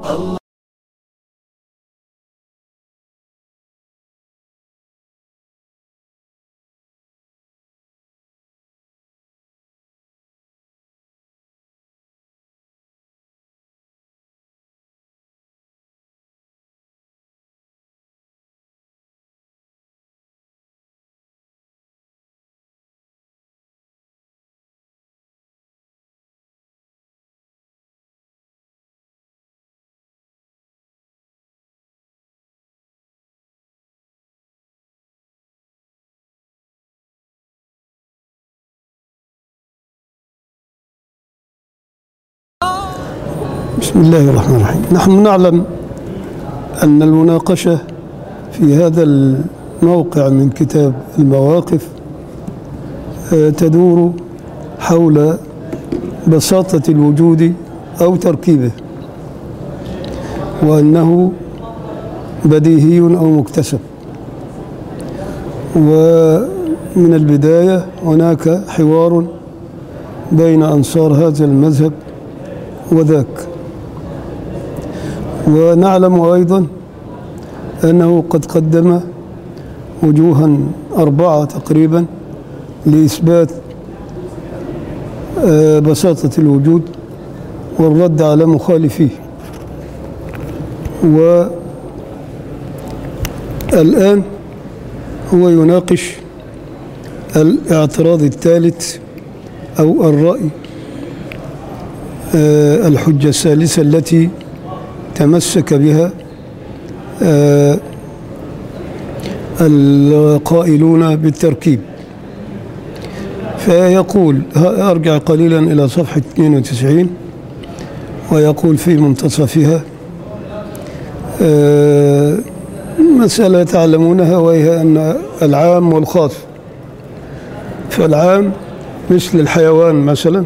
بسم الله الرحمن الرحيم نحن نعلم أن المناقشة في هذا الموقع من كتاب المواقف آه، تدور حول بساطة الوجود أو تركيبه وأنه بديهي أو مكتسب ومن البداية هناك حوار بين أنصار هذا المذهب وذاك ونعلم أيضا أنه قد قدم وجوها أربعة تقريبا لإثبات آه، بساطة الوجود والرد على مخالفيه والآن هو يناقش الاعتراض الثالث أو الرأي آه، الحجة الثالثة التي تمسك بها آه، القائلون بالتركيب فيقول ه- أرجع قليلا إلى صفحة 92 ويقول في منتصفها آه، مسألة تعلمونها وهي أن العام والخاص فالعام مثل الحيوان مثلا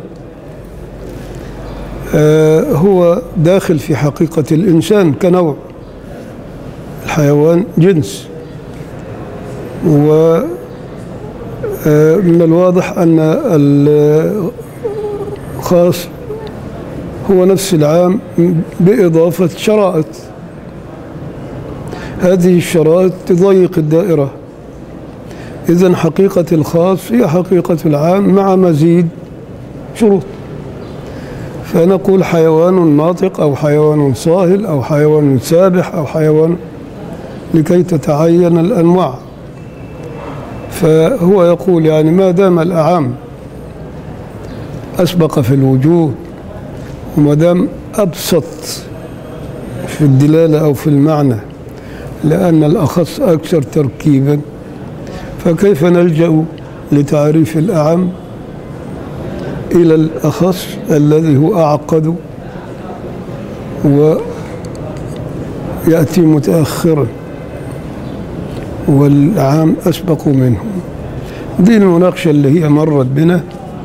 آه، هو داخل في حقيقة الإنسان كنوع الحيوان جنس و آه، من الواضح أن الخاص هو نفس العام بإضافة شرائط هذه الشرائط تضيق الدائرة إذا حقيقة الخاص هي حقيقة العام مع مزيد شروط فنقول حيوان ناطق أو حيوان صاهل أو حيوان سابح أو حيوان لكي تتعين الأنواع فهو يقول يعني ما دام الأعم أسبق في الوجود وما دام أبسط في الدلالة أو في المعنى لأن الأخص أكثر تركيبا فكيف نلجأ لتعريف الأعم إلى الأخص الذي هو أعقد ويأتي متأخرا والعام أسبق منه دي المناقشة اللي هي مرت بنا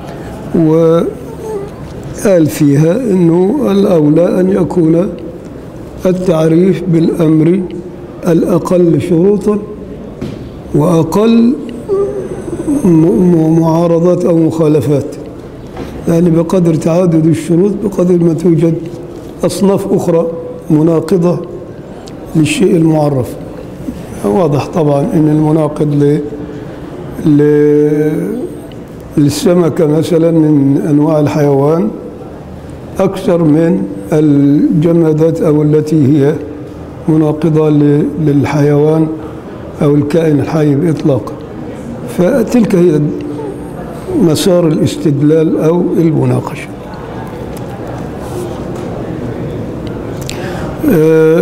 وقال فيها أنه الأولى أن يكون التعريف بالأمر الأقل شروطا وأقل م- م- معارضات أو مخالفات يعني بقدر تعدد الشروط بقدر ما توجد أصناف أخرى مناقضة للشيء المعرف واضح طبعا أن المناقض ل... ل... للسمكة مثلا من أنواع الحيوان أكثر من الجمادات أو التي هي مناقضة ل... للحيوان أو الكائن الحي بإطلاق فتلك هي مسار الاستدلال أو المناقشة آه،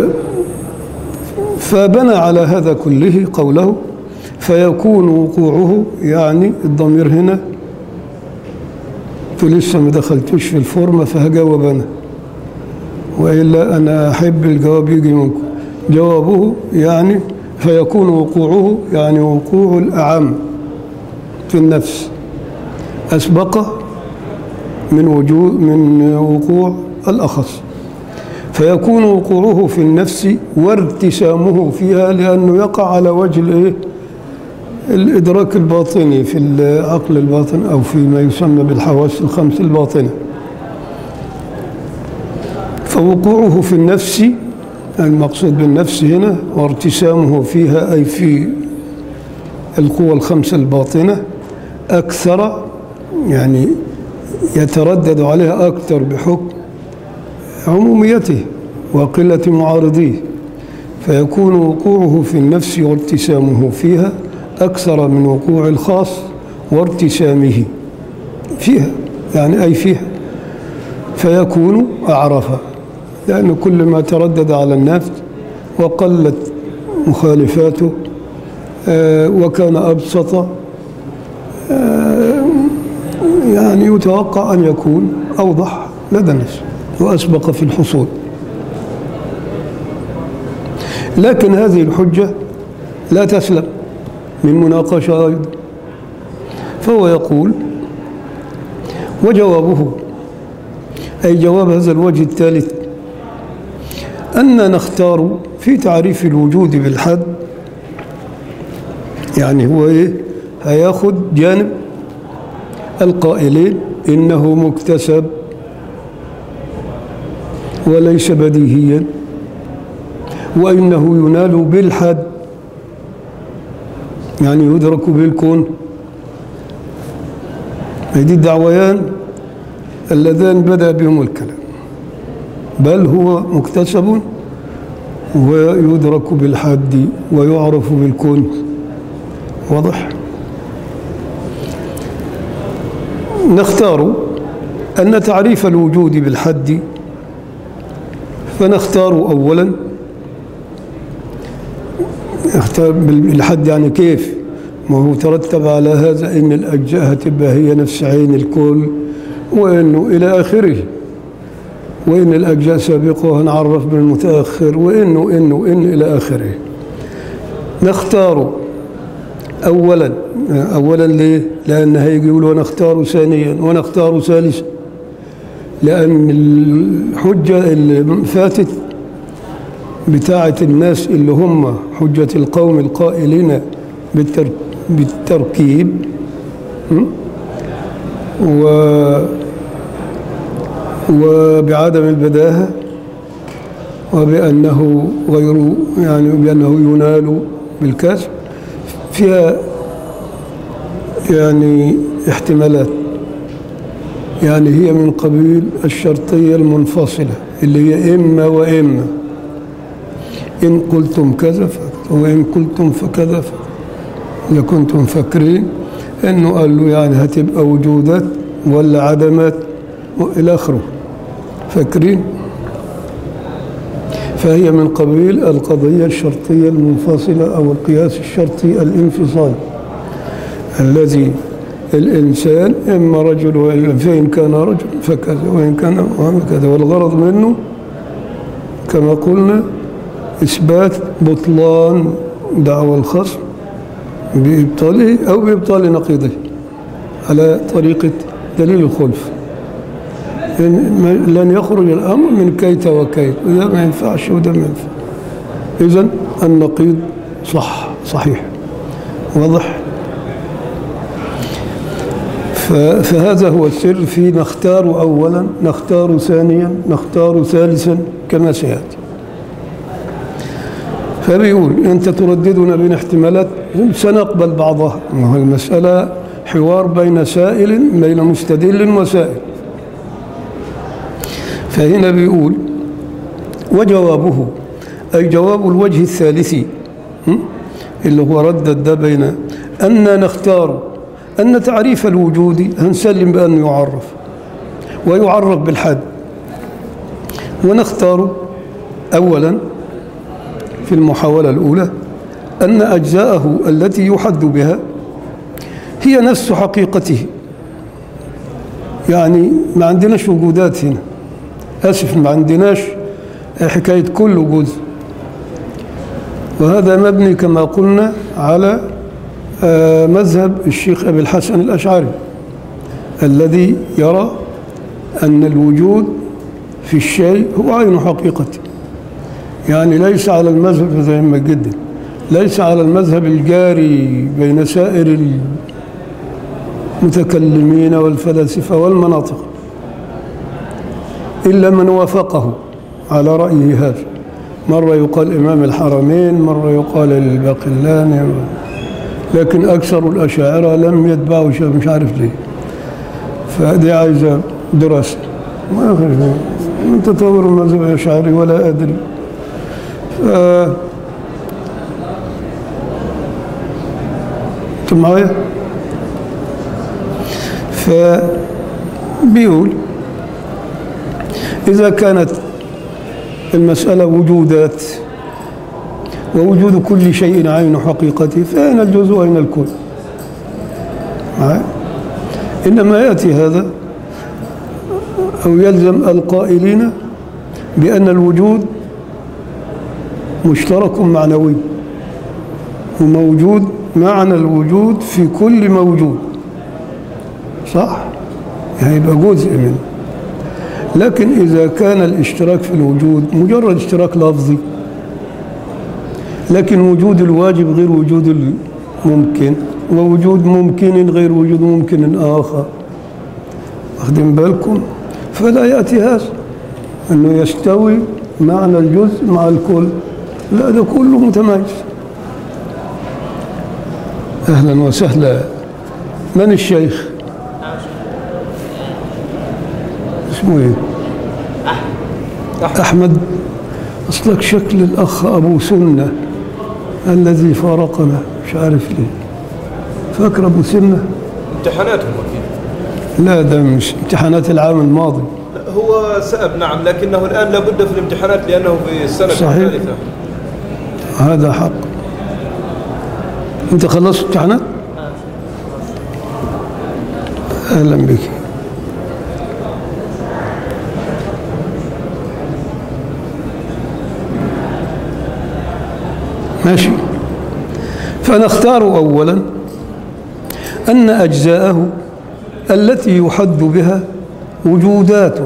فبنى على هذا كله قوله فيكون وقوعه يعني الضمير هنا انتوا لسه ما دخلتوش في الفورمة فهجاوب أنا وإلا أنا أحب الجواب يجي منكم جوابه يعني فيكون وقوعه يعني وقوع الأعم في النفس أسبق من وجود من وقوع الأخص فيكون وقوعه في النفس وارتسامه فيها لأنه يقع على وجه الإيه؟ الإدراك الباطني في العقل الباطن أو فيما يسمى بالحواس الخمس الباطنة فوقوعه في النفس المقصود بالنفس هنا وارتسامه فيها أي في القوى الخمسة الباطنة أكثر يعني يتردد عليها أكثر بحكم عموميته وقلة معارضيه فيكون وقوعه في النفس وارتسامه فيها أكثر من وقوع الخاص وارتسامه فيها يعني أي فيها فيكون أعرف لأن كل ما تردد على النفس وقلت مخالفاته آه، وكان أبسط آه، يعني يتوقع أن يكون أوضح لدى النفس وأسبق في الحصول لكن هذه الحجة لا تسلم من مناقشة أيضا فهو يقول وجوابه أي جواب هذا الوجه الثالث أن نختار في تعريف الوجود بالحد يعني هو إيه هياخد جانب القائلين إنه مكتسب وليس بديهيا وإنه ينال بالحد يعني يدرك بالكون هذه الدعويان اللذان بدأ بهم الكلام بل هو مكتسب ويدرك بالحد ويعرف بالكون واضح نختار أن تعريف الوجود بالحد فنختار أولا اختار بالحد يعني كيف ما هو ترتب على هذا ان الاجزاء هتبقى هي نفس عين الكل وانه الى اخره وان الاجزاء سابقه هنعرف بالمتاخر وانه انه ان الى اخره نختار اولا اولا ليه لان هيجي يقول ونختار ثانيا ونختار ثالثا لان الحجه اللي فاتت بتاعة الناس اللي هم حجة القوم القائلين بالتر... بالتركيب م? و وبعدم البداهة وبأنه غير يعني بأنه ينال بالكسب فيها يعني احتمالات يعني هي من قبيل الشرطية المنفصلة اللي هي إما وإما إن قلتم كذا وإن قلتم فكذا إذا كنتم فاكرين إنه قال له يعني هتبقى وجودات ولا عدمات وإلى آخره فاكرين فهي من قبيل القضية الشرطية المنفصلة أو القياس الشرطي الانفصال الذي الإنسان إما رجل وإلا فإن كان رجل فكذا وإن كان كذا والغرض منه كما قلنا إثبات بطلان دعوى الخصم بإبطاله أو بإبطال نقيضه على طريقة دليل الخلف لن يخرج الأمر من كيت وكيت وده ما ينفعش وده ما ينفع إذا النقيض صح صحيح واضح فهذا هو السر في نختار أولا نختار ثانيا نختار ثالثا كما سيأتي فبيقول أنت ترددنا بين احتمالات سنقبل بعضها ما هو المسألة حوار بين سائل بين مستدل وسائل فهنا بيقول وجوابه أي جواب الوجه الثالث اللي هو ردد ده بين أن نختار أن تعريف الوجود هنسلم بأنه يعرف ويعرف بالحد ونختار أولا في المحاولة الأولى أن أجزاءه التي يحد بها هي نفس حقيقته يعني ما عندناش وجودات هنا آسف ما عندناش حكاية كل جزء وهذا مبني كما قلنا على مذهب الشيخ أبي الحسن الأشعري الذي يرى أن الوجود في الشيء هو عين حقيقته يعني ليس على المذهب مهمة جدا ليس على المذهب الجاري بين سائر المتكلمين والفلاسفة والمناطق إلا من وافقه على رأيه هذا مرة يقال إمام الحرمين مرة يقال الباقلاني لكن أكثر الأشاعرة لم يتبعوا شيء مش عارف ليه فدي عايزة دراسة ما يخرج من تطور المذهب الأشعري ولا أدري ف... انتم معايا؟ فبيقول إذا كانت المسألة وجودات ووجود كل شيء عين حقيقته فأين الجزء وأين الكل معايا؟ إنما يأتي هذا أو يلزم القائلين بأن الوجود مشترك معنوي وموجود معنى الوجود في كل موجود صح؟ يعني يبقى جزء منه لكن إذا كان الاشتراك في الوجود مجرد اشتراك لفظي لكن وجود الواجب غير وجود الممكن ووجود ممكن غير وجود ممكن آخر واخدين بالكم فلا يأتي هذا أنه يستوي معنى الجزء مع الكل لا ده كله متميز أهلا وسهلا من الشيخ اسمه ايه أحمد أصلك شكل الأخ أبو سنة الذي فارقنا مش عارف ليه فاكر أبو سنة امتحاناتهم اكيد لا ده مش امتحانات العام الماضي لا، هو سأب نعم لكنه الان لابد في الامتحانات لانه في السنه صحيح. الثالثه هذا حق انت خلصت امتحانات اهلا بك ماشي فنختار اولا ان اجزاءه التي يحد بها وجودات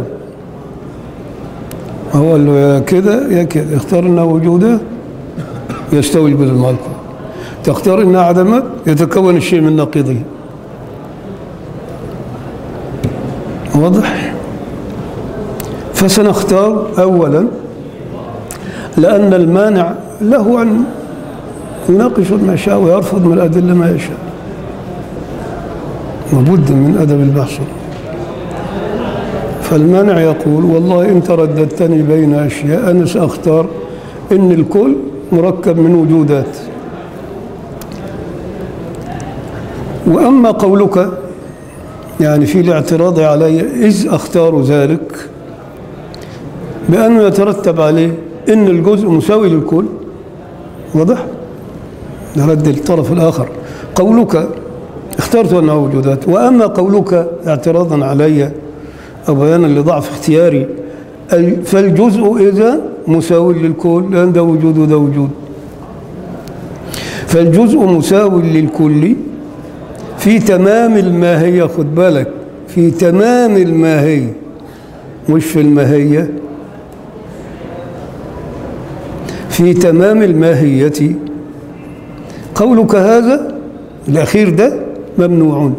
هو قال له يا كده يا كده اختار انها وجودات يستوي الجزء مع الكل تختار انها عدمات يتكون الشيء من نقيضه واضح فسنختار اولا لان المانع له ان يناقش ما يشاء ويرفض من الادله ما يشاء لابد من ادب البحث فالمانع يقول والله إن ترددتني بين أشياء أنا سأختار إن الكل مركب من وجودات وأما قولك يعني في الاعتراض علي إذ أختار ذلك بأنه يترتب عليه إن الجزء مساوي للكل واضح؟ نرد الطرف الآخر قولك اخترت أنها وجودات وأما قولك اعتراضا علي أو بيانا لضعف اختياري ال- فالجزء إذا مساوي للكل لأن ده وجود وده وجود فالجزء مساوي للكل في تمام الماهية خد بالك في تمام الماهية مش في الماهية في تمام الماهية قولك هذا الأخير ده ممنوع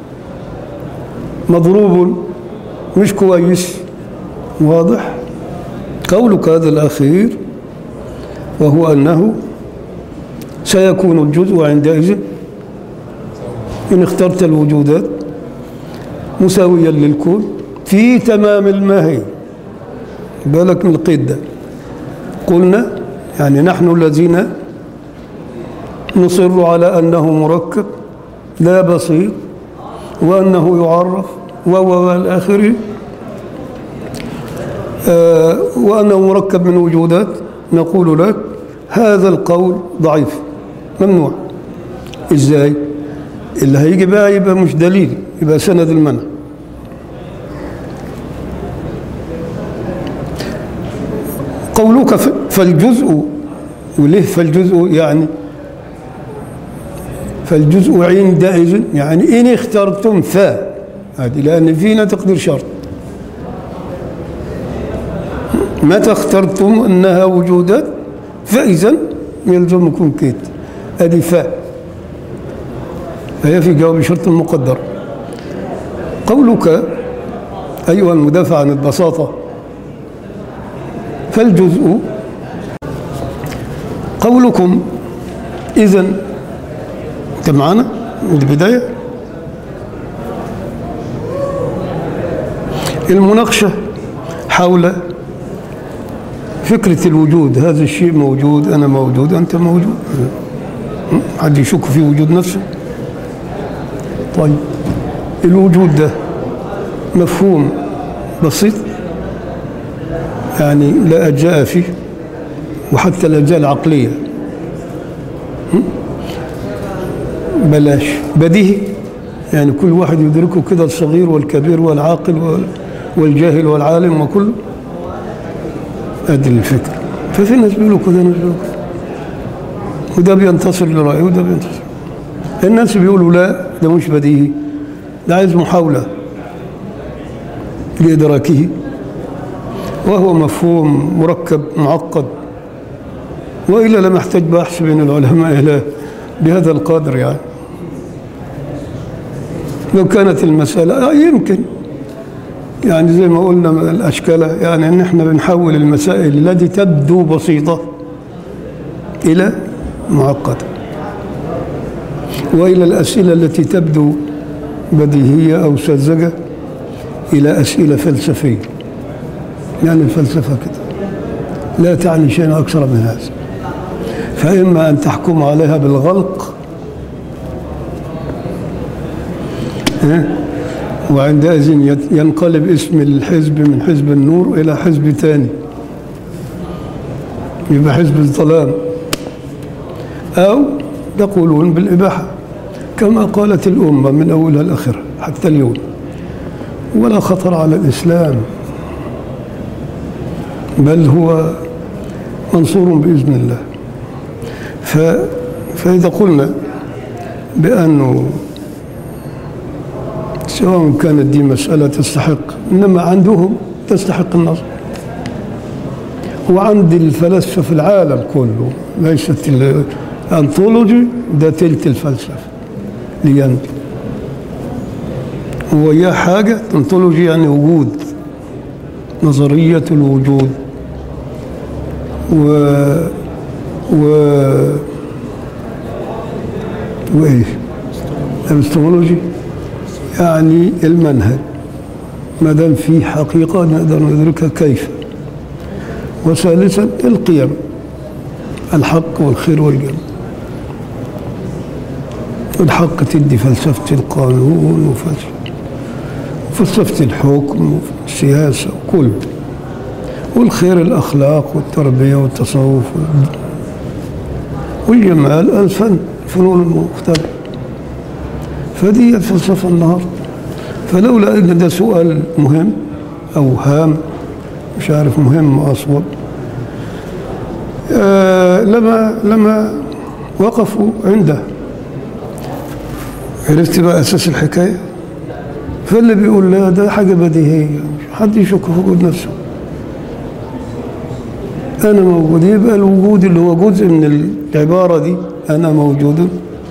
مضروب مش كويس واضح قولك هذا الأخير وهو أنه سيكون الجزء عندئذ إن اخترت الوجودات مساويا للكون في تمام الماهية بالك من القيد ده قلنا يعني نحن الذين نصر على أنه مركب لا بسيط وأنه يعرف وهو الآخر آه وأنه مركب من وجودات نقول لك هذا القول ضعيف ممنوع إزاي اللي هيجي بقى يبقى مش دليل يبقى سند المنع قولك ف- فالجزء وليه فالجزء يعني فالجزء عندئذ يعني إن اخترتم فا هذه لأن فينا تقدير شرط متى اخترتم أنها وجودات فإذا يلزمكم كيت هذه فاء فهي في جواب شرط مقدر قولك أيها المدافع عن البساطة فالجزء قولكم إذا أنت معنا من البداية المناقشة حول فكرة الوجود هذا الشيء موجود أنا موجود أنت موجود م? حد يشك في وجود نفسه طيب الوجود ده مفهوم بسيط يعني لا أجزاء فيه وحتى الأجزاء العقلية م? بلاش بديهي يعني كل واحد يدركه كده الصغير والكبير والعاقل وال- والجاهل والعالم وكله ادي الفكره ففي ناس بيقولوا كده ناس بيقولوا كده وده بينتصر لرأيه وده بينتصر الناس بيقولوا لا ده مش بديهي ده عايز محاولة لإدراكه وهو مفهوم مركب معقد وإلا لم يحتاج بحث بين العلماء إلى بهذا القدر يعني لو كانت المسألة آه يمكن يعني زي ما قلنا من الأشكال يعني أن احنا بنحول المسائل التي تبدو بسيطة إلى معقدة وإلى الأسئلة التي تبدو بديهية أو ساذجة إلى أسئلة فلسفية يعني الفلسفة كده لا تعني شيئا أكثر من هذا فإما أن تحكم عليها بالغلق ها؟ وعندئذ يت- ينقلب اسم الحزب من حزب النور إلى حزب ثاني يبقى حزب الظلام أو يقولون بالإباحة كما قالت الأمة من أولها لآخرها حتى اليوم ولا خطر على الإسلام بل هو منصور بإذن الله ف... فإذا قلنا بأنه سواء كانت دي مسألة تستحق إنما عندهم تستحق النظر وعند الفلاسفة في العالم كله ليست الأنثولوجي ده تلت الفلسفة ليند وهي حاجة أنثولوجي يعني وجود نظرية الوجود و و وإيه epistemology يعني المنهج ما دام في حقيقة نقدر ندركها كيف وثالثا القيم الحق والخير والجنة الحق تدي فلسفة القانون وفلسفة وفلسفة الحكم والسياسة وكل والخير الأخلاق والتربية والتصوف والجمال الفن الفنون المختلفة فدي الفلسفة النهاردة فلولا أن ده سؤال مهم أو هام مش عارف مهم أصوب آه لما لما وقفوا عنده عرفت بقى أساس الحكاية فاللي بيقول لا ده حاجة بديهية مش حد يشك في وجود نفسه أنا موجود يبقى الوجود اللي هو جزء من العبارة دي أنا موجود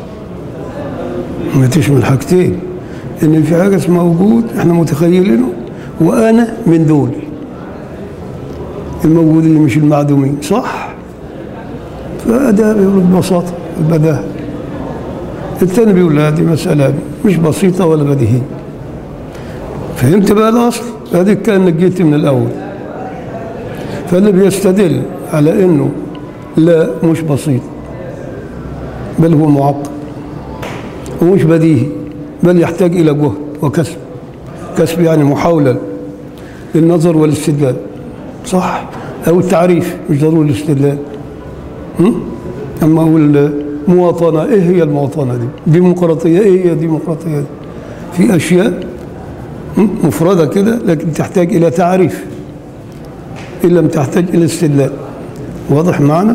ما تشمل حاجتين إن في حاجة اسمها وجود إحنا متخيلينه وأنا من دول الموجودين مش المعدومين صح؟ فده بيقول ببساطة البداهة الثاني بيقول لا دي مسألة مش بسيطة ولا بديهية فهمت بقى الأصل هذه كأنك جيت من الأول فاللي بيستدل على انه لا مش بسيط بل هو معقد ومش بديهي بل يحتاج الى جهد وكسب كسب يعني محاوله للنظر والاستدلال صح او التعريف مش ضروري الاستدلال م? اما هو المواطنه ايه هي المواطنه دي ديمقراطيه ايه هي الديمقراطيه دي في اشياء م? مفرده كده لكن تحتاج الى تعريف إن لم تحتاج إلى استدلال واضح معنا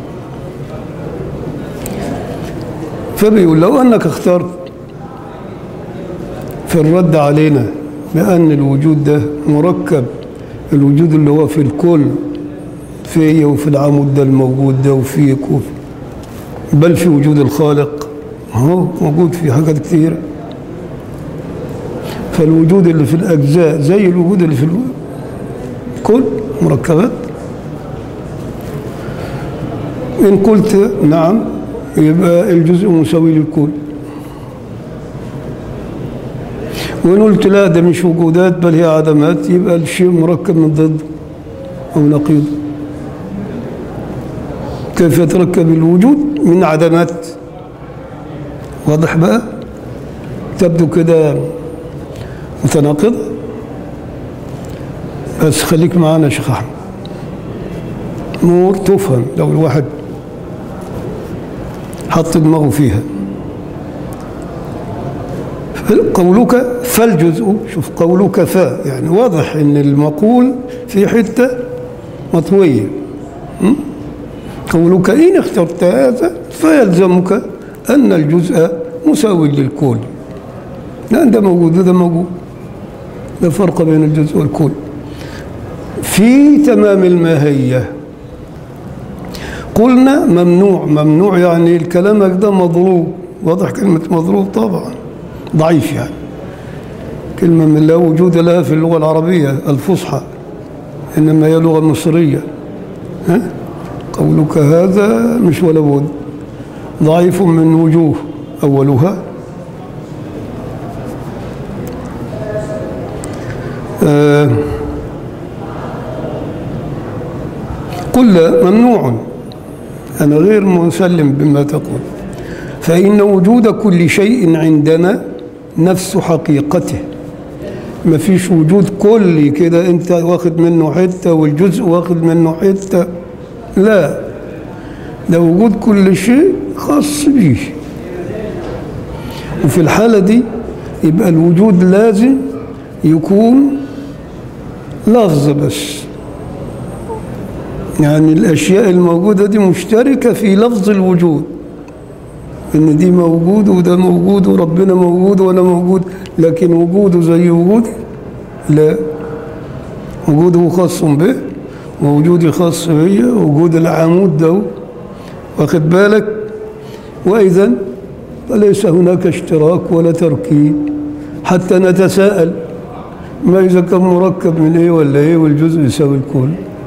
فبيقول لو أنك اخترت في الرد علينا بأن الوجود ده مركب الوجود اللي هو في الكل في وفي العمود ده الموجود ده وفيك وفي بل في وجود الخالق هو موجود في حاجات كثيرة فالوجود اللي في الأجزاء زي الوجود اللي في الكل مركبات إن قلت نعم يبقى الجزء مساوي للكل وإن قلت لا ده مش وجودات بل هي عدمات يبقى الشيء مركب من ضد أو نقيض كيف يتركب الوجود من عدمات واضح بقى تبدو كده متناقضة بس خليك معانا يا شيخ أحمد أمور تفهم لو الواحد حط دماغه فيها قولك فالجزء شوف قولك فا يعني واضح ان المقول في حته مطويه م? قولك ان اخترت هذا فيلزمك ان الجزء مساوي للكل لان ده موجود وده موجود لا فرق بين الجزء والكل في تمام الماهيه قلنا ممنوع ممنوع يعني كلامك ده مضروب واضح كلمة مضروب طبعا ضعيف يعني كلمة من لا وجود لها في اللغة العربية الفصحى إنما هي لغة مصرية ها؟ قولك هذا مش ولا بد ضعيف من وجوه أولها آه قل ممنوع أنا غير مسلم بما تقول فإن وجود كل شيء عندنا نفس حقيقته ما فيش وجود كلي كده انت واخد منه حتة والجزء واخد منه حتة لا ده وجود كل شيء خاص به وفي الحالة دي يبقى الوجود لازم يكون لفظ بس يعني الأشياء الموجودة دي مشتركة في لفظ الوجود إن دي موجود وده موجود وربنا موجود وأنا موجود لكن وجوده زي وجودي لا وجوده خاص به ووجودي خاص بي وجود العمود ده واخد بالك وإذا فليس هناك اشتراك ولا تركيب حتى نتساءل ما إذا كان مركب من إيه ولا إيه والجزء يساوي الكل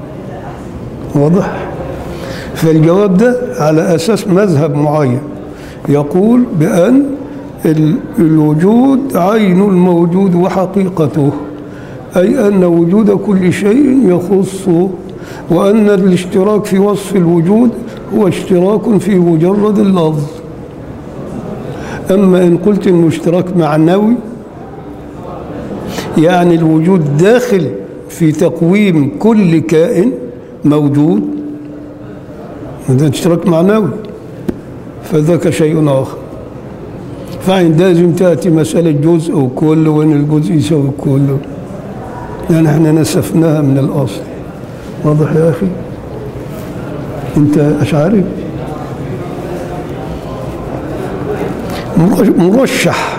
واضح فالجواب ده على أساس مذهب معين يقول بأن الوجود عين الموجود وحقيقته أي أن وجود كل شيء يخصه وأن الاشتراك في وصف الوجود هو اشتراك في مجرد اللفظ أما إن قلت إنه اشتراك معنوي يعني الوجود داخل في تقويم كل كائن موجود هذا اشتراك معنوي فذاك شيء آخر فعندئذ تأتي مسألة جزء وكل وإن الجزء يساوي الكل يعني احنا نسفناها من الأصل واضح يا أخي أنت أشعري مرشح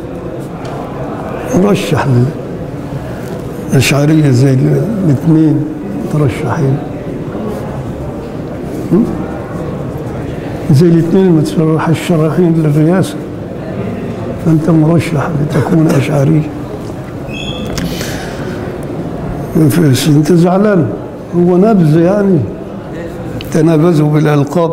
مرشح الأشعرية زي الاثنين مترشحين زي الاثنين المترشح الشراحين للرئاسة فأنت مرشح لتكون أشعري أنت زعلان هو نبذ يعني تنابزوا بالألقاب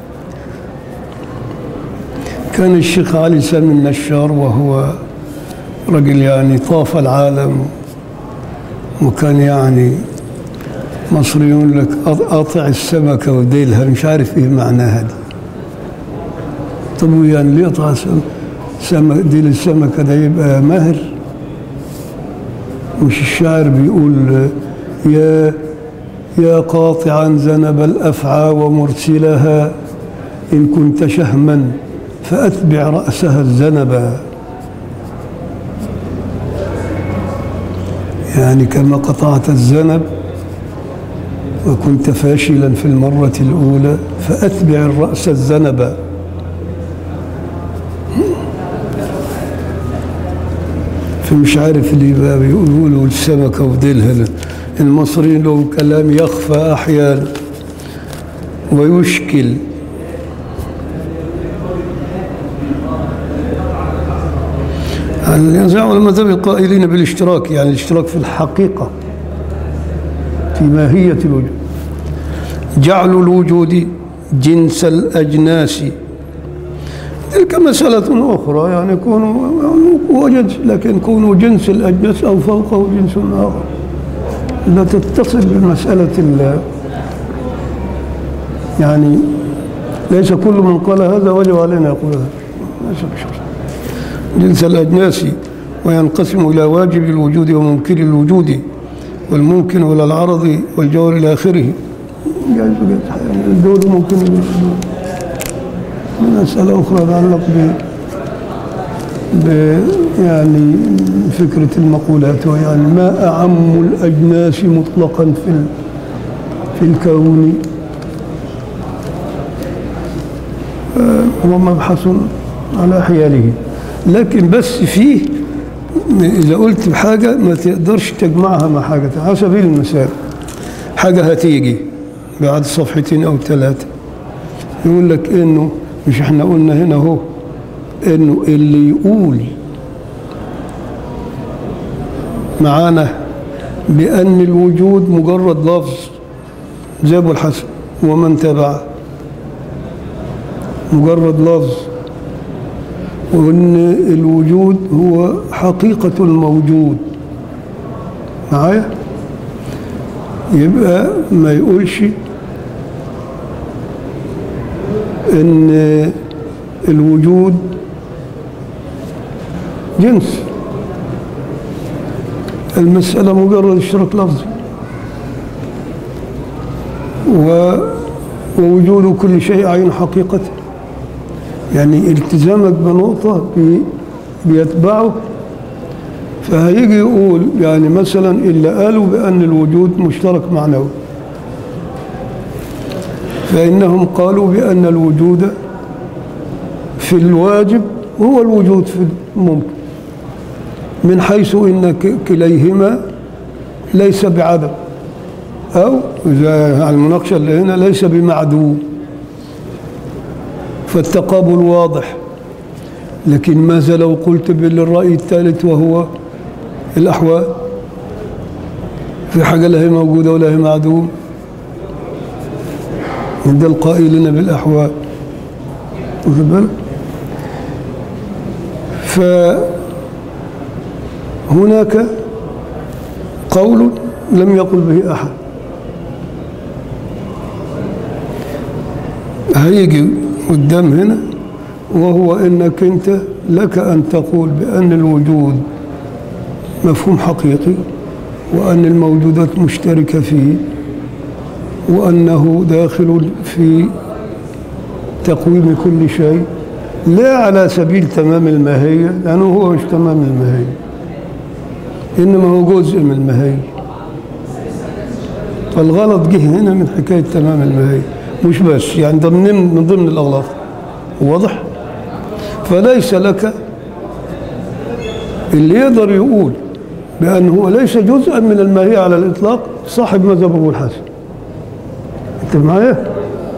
كان الشيخ علي سامي النشار وهو رجل يعني طاف العالم وكان يعني مصريون لك قاطع السمكة وديلها مش عارف ايه معناها دي طب يعني ليه قطع سمك ديل السمكة ده يبقى ماهر مش الشاعر بيقول يا يا قاطعا ذنب الأفعى ومرسلها إن كنت شهما فأتبع رأسها الذنبا يعني كما قطعت الذنب وكنت فاشلا في المرة الأولى فأتبع الرأس الذنب فمش عارف اللي بقى بيقولوا السمكة وديلها المصريين له كلام يخفى أحيانا ويشكل النزاع المذهب القائلين بالاشتراك يعني الاشتراك في الحقيقة في ماهية الوجود جعل الوجود جنس الأجناس تلك مسألة أخرى يعني يكون وجد لكن يكون جنس الأجناس أو فوقه جنس آخر لا تتصل بمسألة ال يعني ليس كل من قال هذا وجب علينا يقول هذا ليس بشرط جنس الأجناس وينقسم إلى واجب الوجود وممكن الوجود والممكن إلى العرض والجوهر إلى آخره يعني الدول ممكن مسألة أخرى تتعلق ب ب يعني فكرة المقولات ويعني ما أعم الأجناس مطلقا في ال- في الكون آه، هو مبحث على حياله لكن بس فيه إذا قلت بحاجة ما تقدرش تجمعها مع حاجة على سبيل المثال حاجة هتيجي بعد صفحتين أو ثلاثة يقول لك إنه مش إحنا قلنا هنا أهو إنه اللي يقول معانا بأن الوجود مجرد لفظ زي أبو الحسن ومن تبعه مجرد لفظ وان الوجود هو حقيقة الموجود معايا يبقى ما يقولش ان الوجود جنس المسألة مجرد اشتراك لفظي و ووجود كل شيء عين حقيقته يعني التزامك بنقطة بي- بيتبعه فهيجي يقول يعني مثلا اللي قالوا بأن الوجود مشترك معنوي فإنهم قالوا بأن الوجود في الواجب هو الوجود في الممكن من حيث إن ك- كليهما ليس بعدم أو إذا على المناقشة اللي هنا ليس بمعدوم فالتقابل واضح لكن ماذا لو قلت بالرأي الثالث وهو الأحوال في حاجة لا هي موجودة ولا هي معدوم عند القائلين بالأحوال واخد بالك فهناك قول لم يقل به أحد هيجي قدام هنا وهو انك انت لك ان تقول بان الوجود مفهوم حقيقي وان الموجودات مشتركه فيه وانه داخل في تقويم كل شيء لا على سبيل تمام الماهيه لانه هو مش تمام الماهيه انما هو جزء من الماهيه فالغلط جه هنا من حكايه تمام الماهيه مش بس يعني ده من من ضمن الاغلاط واضح فليس لك اللي يقدر يقول بأن هو ليس جزءا من الماهية على الإطلاق صاحب مذهب أبو الحسن أنت معايا؟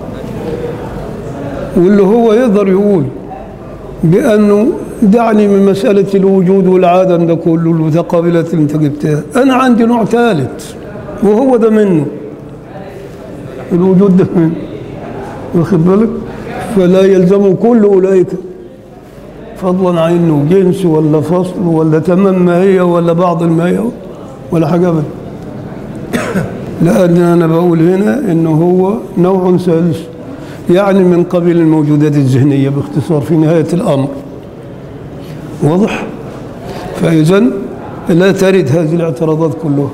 واللي هو يقدر يقول بأنه دعني من مسألة الوجود والعدم ده كله المتقابلات اللي أنت جبتها أنا عندي نوع ثالث وهو ده منه الوجود ده منه واخد بالك فلا يلزم كل أولئك فضلا عن انه جنس ولا فصل ولا تمام ماهية ولا بعض الماهية ولا حاجة أبدا لأن أنا بقول هنا إنه هو نوع ثالث يعني من قبيل الموجودات الذهنية باختصار في نهاية الأمر واضح؟ فإذا لا ترد هذه الاعتراضات كلها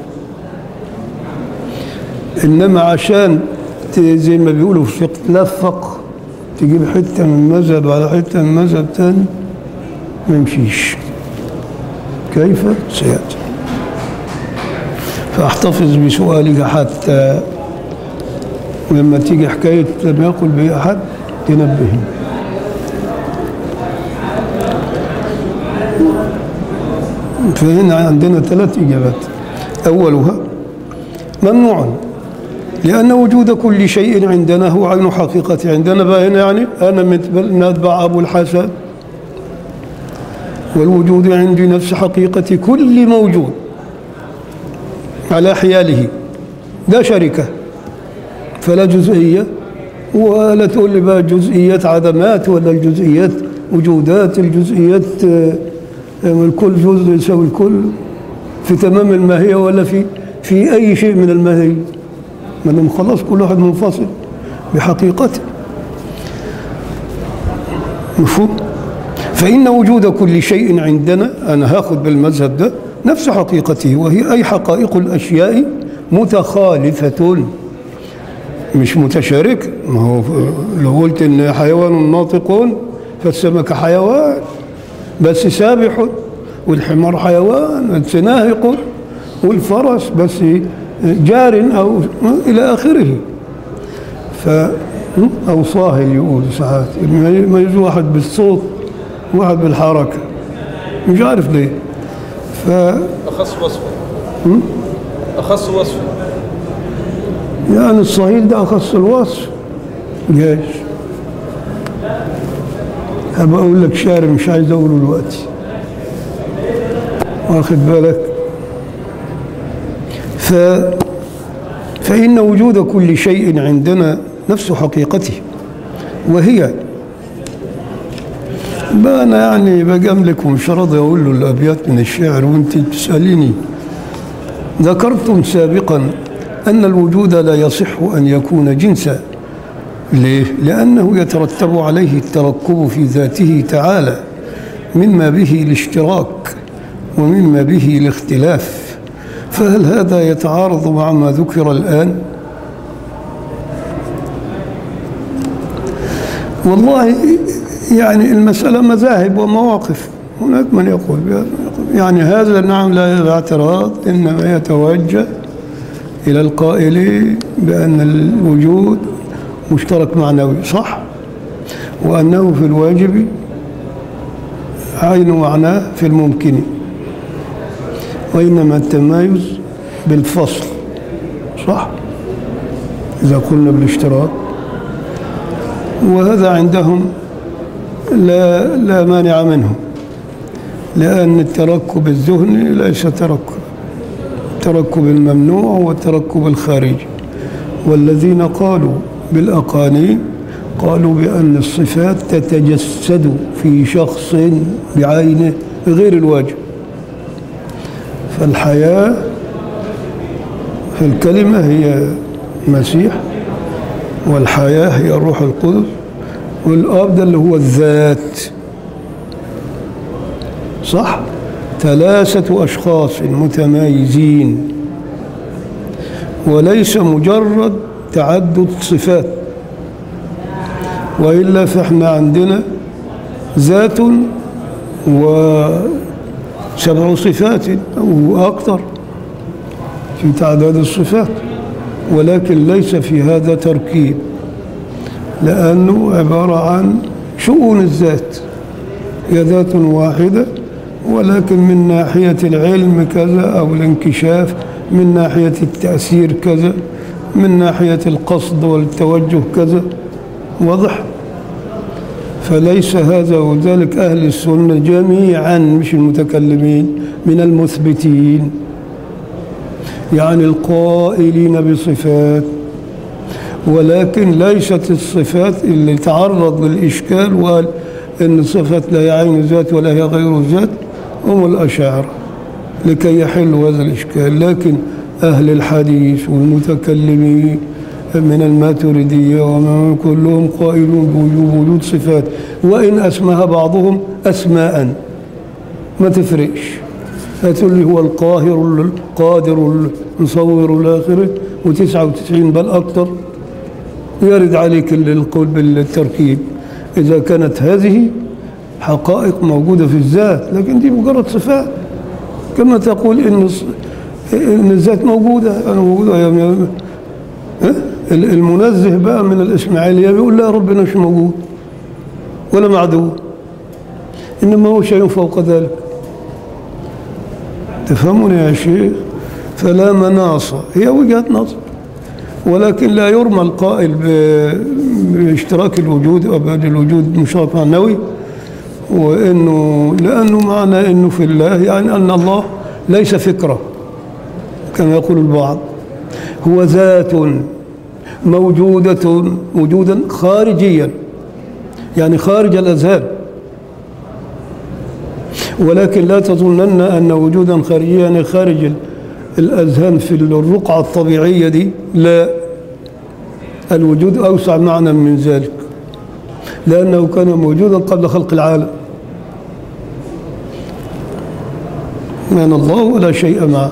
إنما عشان ت- زي ما بيقولوا في الفقه تلفق تجيب حتة من مذهب على حتة من مذهب تاني ما يمشيش كيف سيأتي فاحتفظ بسؤالك حتى لما تيجي حكاية لم يقل به أحد تنبهني فهنا عندنا ثلاث إجابات أولها ممنوع لأن وجود كل شيء عندنا هو عين حقيقته عندنا بقى هنا يعني أنا متبل- نتبع أبو الحسن والوجود عندي نفس حقيقة كل موجود على حياله لا شركة فلا جزئية ولا تقول لي بقى جزئيات عدمات ولا الجزئيات وجودات الجزئيات آه، آه، الكل جزء يساوي الكل في تمام الماهية ولا في في أي شيء من الماهية ما دام خلاص كل واحد منفصل بحقيقته مفهوم فإن وجود كل شيء عندنا أنا هاخد بالمذهب ده نفس حقيقته وهي أي حقائق الأشياء متخالفة مش متشاركة ما هو لو قلت إن حيوان ناطق فالسمك حيوان بس سابح والحمار حيوان بس ناهق والفرس بس جار أو إلى آخره ف أو صاهل يقول ساعات ما يجوز واحد بالصوت واحد بالحركة مش عارف ليه ف أخص وصفا أخص وصفا يعني الصهيل ده أخص الوصف جايز هبقى أقول لك شعر مش عايز أقوله دلوقتي واخد بالك ف فإن وجود كل شيء عندنا نفس حقيقته وهي بقى أنا يعني بجاملك ومش راضي أقول له الأبيات من الشعر وأنت تسأليني ذكرتم سابقا أن الوجود لا يصح أن يكون جنسا ليه؟ لأنه يترتب عليه التركب في ذاته تعالى مما به الاشتراك ومما به الاختلاف فهل هذا يتعارض مع ما ذكر الآن؟ والله يعني المسألة مذاهب ومواقف هناك من يقول بهذا يعني هذا نعم لا اعتراض إنما يتوجه إلى القائل بأن الوجود مشترك معنوي صح وأنه في الواجب عين معناه في الممكن وإنما التمايز بالفصل صح إذا قلنا بالاشتراك وهذا عندهم لا لا مانع منه لأن التركب الذهني ليس تركب التركب الممنوع هو التركب الخارجي والذين قالوا بالأقانيم قالوا بأن الصفات تتجسد في شخص بعينه غير الواجب فالحياة في الكلمة هي مسيح والحياة هي الروح القدس والآب ده اللي هو الذات صح ثلاثة أشخاص متمايزين وليس مجرد تعدد صفات وإلا فإحنا عندنا ذات وسبع صفات أو أكثر في تعداد الصفات ولكن ليس في هذا تركيب لأنه عبارة عن شؤون الذات هي ذات واحدة ولكن من ناحية العلم كذا أو الانكشاف من ناحية التأثير كذا من ناحية القصد والتوجه كذا واضح فليس هذا وذلك أهل السنة جميعا مش المتكلمين من المثبتين يعني القائلين بصفات ولكن ليست الصفات اللي تعرض للإشكال وقال إن الصفات لا هي عين ذات ولا هي غير ذات هم الأشاعرة لكي يحلوا هذا الإشكال لكن أهل الحديث والمتكلمين من الماتريدية ومن كلهم قائلون بوجوب وجود صفات وإن أسماها بعضهم أسماء ما تفرقش هتقول لي هو القاهر القادر المصور الآخرة وتسعة وتسعين بل أكثر يرد عليك القول بالتركيب إذا كانت هذه حقائق موجودة في الذات لكن دي مجرد صفات كما تقول إن إن الذات موجودة أنا موجودة يا المنزه بقى من الإسماعيلية بيقول لا ربنا مش موجود ولا معدوم إنما هو شيء فوق ذلك تفهموني يا شيخ فلا مناص هي وجهة نظر ولكن لا يرمى القائل باشتراك الوجود أو بعد الوجود مشترك معنوي وإنه لأنه معنى إنه في الله يعني أن الله ليس فكرة كما يقول البعض هو ذات موجودة وجودا خارجيا يعني خارج الأذهان ولكن لا تظنن أن وجودا خارجيا يعني خارج ال- الأذهان في الرقعة الطبيعية دي لا الوجود أوسع معنى من ذلك لأنه كان موجودا قبل خلق العالم من الله ولا شيء معه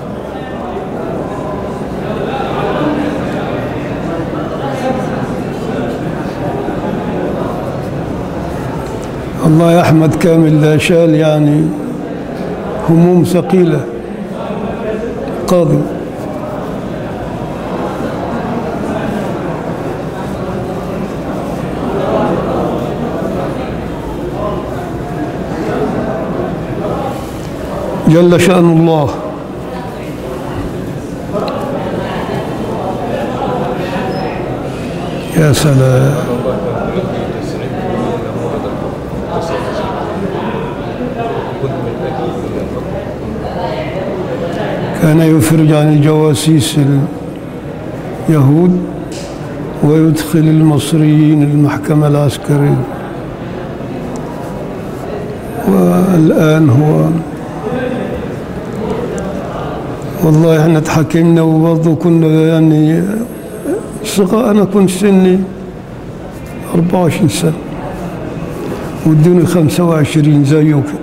الله يا أحمد كامل لا شال يعني هموم ثقيلة قاضي جل شأن الله يا سلام كان يفرج عن الجواسيس اليهود ويدخل المصريين المحكمة العسكرية والآن هو والله احنا اتحكمنا وبرضه كنا يعني صغار انا كنت سني 24 سنة وادوني 25 زيه كده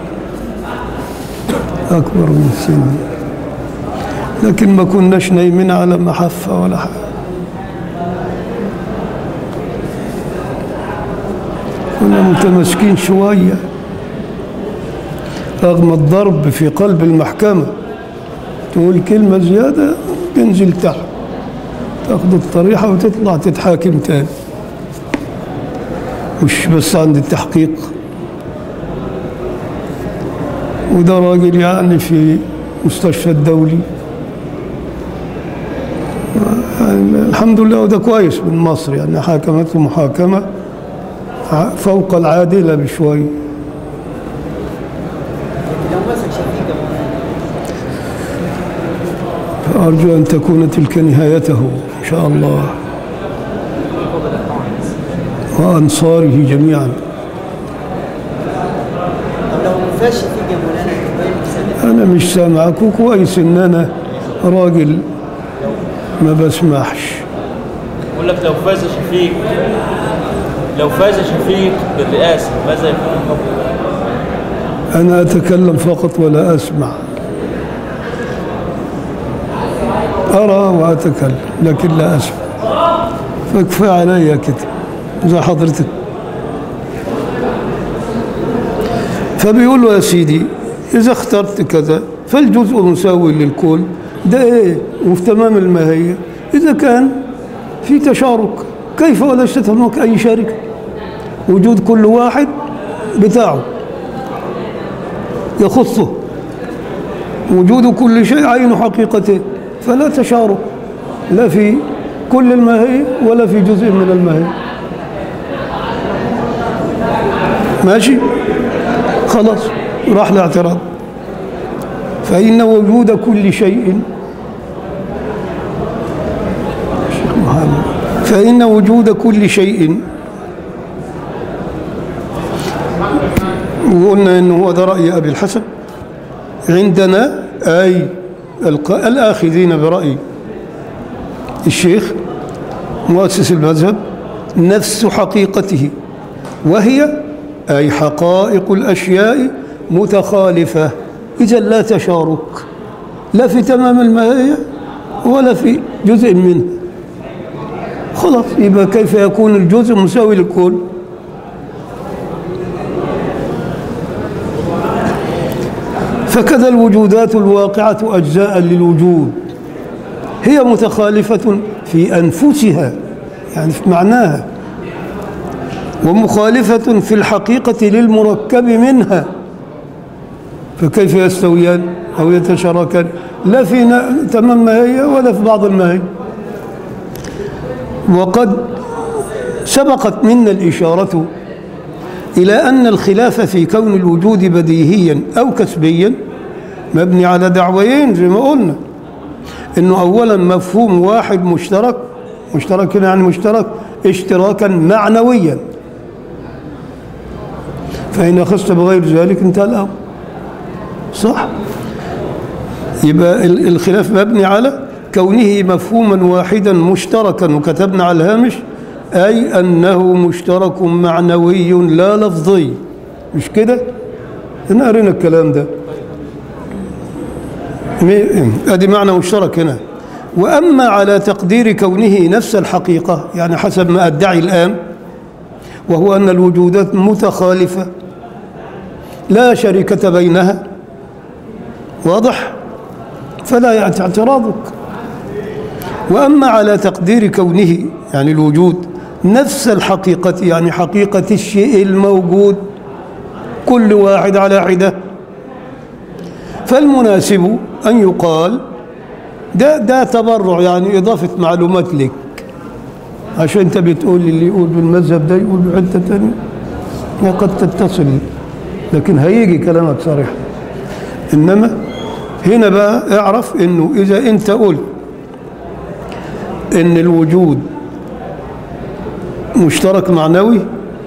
أكبر من سني لكن ما كناش نايمين على محفة ولا حاجة كنا متمسكين شوية رغم الضرب في قلب المحكمة تقول كلمة زيادة تنزل تحت تاخد الطريحة وتطلع تتحاكم تاني مش بس عند التحقيق وده راجل يعني في مستشفى الدولي يعني الحمد لله وده كويس من مصر يعني حاكمته محاكمة ع- فوق العادلة بشوي لو مسك شفيقة فأرجو أن تكون تلك نهايته إن شاء الله وأنصاره جميعا طب لو ما فيهاش شفيقة مولانا تبين تسلم أنا مش سامعك وكويس إن أنا راجل ما بسمعش بقول لك لو فاز شفيق لو فاز شفيق بالرئاسة ماذا يكون الحكم؟ أنا أتكلم فقط ولا أسمع أرى وأتكلم لكن لا أسمع فكفى علي كده زي حضرتك فبيقول له يا سيدي إذا اخترت كذا فالجزء مساوي للكل ده إيه وفي تمام الماهية إذا كان في تشارك كيف وليست هناك أي شركة وجود كل واحد بتاعه يخصه وجود كل شيء عين حقيقته فلا تشارك لا في كل الماهية ولا في جزء من الماهية ماشي خلاص راح الاعتراض فإن وجود كل شيء شيخ محمد فإن وجود كل شيء وقلنا انه هو ده راي ابي الحسن عندنا اي الق- الاخذين براي الشيخ مؤسس المذهب نفس حقيقته وهي اي حقائق الاشياء متخالفه اذا لا تشارك لا في تمام الماهيه ولا في جزء منه خلاص يبقى كيف يكون الجزء مساوي للكل فكذا الوجودات الواقعة أجزاء للوجود هي متخالفة في أنفسها يعني في معناها ومخالفة في الحقيقة للمركب منها فكيف يستويان أو يتشاركان لا في نا- تمام ماهية ولا في بعض الماهية وقد سبقت منا الإشارة إلى أن الخلاف في كون الوجود بديهيا أو كسبيا مبني على دعويين زي ما قلنا إنه أولا مفهوم واحد مشترك مشترك هنا يعني مشترك اشتراكا معنويا فإن أخذت بغير ذلك انتهى الأمر صح يبقى ال- الخلاف مبني على كونه مفهوما واحدا مشتركا وكتبنا على الهامش أي أنه مشترك معنوي لا لفظي مش كده؟ احنا قرينا الكلام ده مي- ادي معنى مشترك هنا واما على تقدير كونه نفس الحقيقه يعني حسب ما ادعي الان وهو ان الوجودات متخالفه لا شركه بينها واضح فلا يأتي اعتراضك واما على تقدير كونه يعني الوجود نفس الحقيقه يعني حقيقه الشيء الموجود كل واحد على حده فالمناسب أن يقال ده ده تبرع يعني إضافة معلومات لك عشان أنت بتقول لي اللي يقول بالمذهب ده يقول بحتة تانية هي قد تتصل لكن هيجي كلامك صريح إنما هنا بقى اعرف إنه إذا أنت قلت إن الوجود مشترك معنوي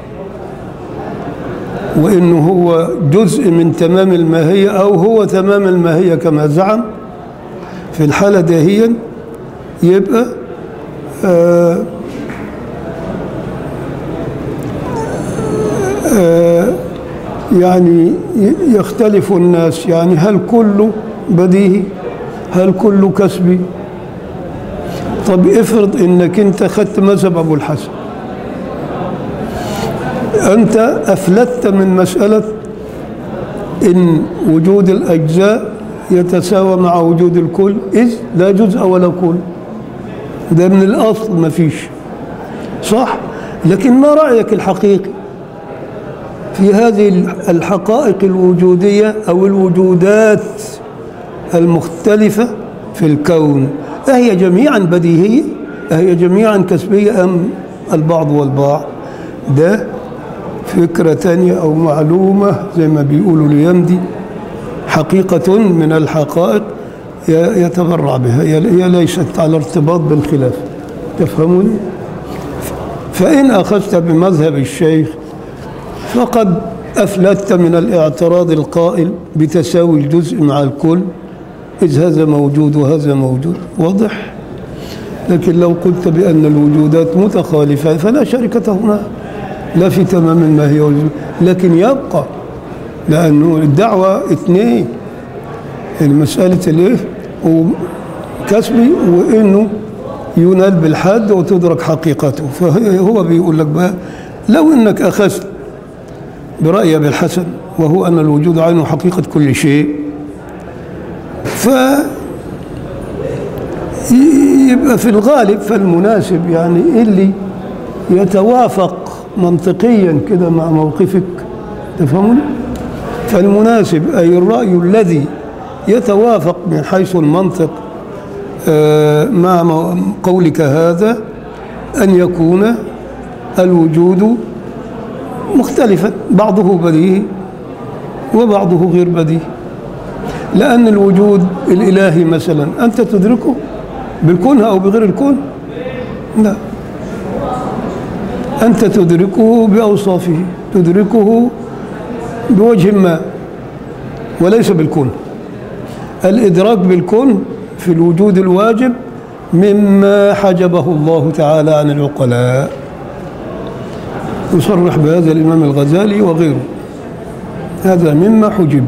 وإنه هو جزء من تمام الماهية أو هو تمام الماهية كما زعم في الحالة دهيا يبقى آه آه يعني ي- يختلف الناس يعني هل كله بديهي هل كله كسبي طب افرض انك انت خدت مذهب ابو الحسن أنت أفلتت من مسألة إن وجود الأجزاء يتساوى مع وجود الكل إذ لا جزء ولا كل ده من الأصل ما فيش صح لكن ما رأيك الحقيقي في هذه الحقائق الوجودية أو الوجودات المختلفة في الكون أهي جميعا بديهية أهي جميعا كسبية أم البعض والبعض ده فكرة تانية أو معلومة زي ما بيقولوا ليمدي حقيقة من الحقائق ي- يتبرع بها هي هي ليست على ارتباط بالخلاف تفهموني فإن أخذت بمذهب الشيخ فقد أفلتت من الاعتراض القائل بتساوي الجزء مع الكل إذ هذا موجود وهذا موجود واضح لكن لو قلت بأن الوجودات متخالفة فلا شركة هنا لا في تمام الماهية والجزء لكن يبقى لأنه الدعوة اثنين المسألة الايه وكسبي وإنه ينال بالحد وتدرك حقيقته فهو بيقول لك بقى لو إنك أخذت برأي أبي الحسن وهو أن الوجود عين حقيقة كل شيء ف يبقى في الغالب فالمناسب يعني اللي يتوافق منطقيا كده مع موقفك تفهمون فالمناسب أي الرأي الذي يتوافق من حيث المنطق آه، مع مو- قولك هذا أن يكون الوجود مختلفا بعضه بديهي وبعضه غير بديهي لأن الوجود الإلهي مثلا أنت تدركه بالكون أو بغير الكون لا أنت تدركه بأوصافه تدركه بوجه ما وليس بالكون الإدراك بالكون في الوجود الواجب مما حجبه الله تعالى عن العقلاء يصرح بهذا الإمام الغزالي وغيره هذا مما حجب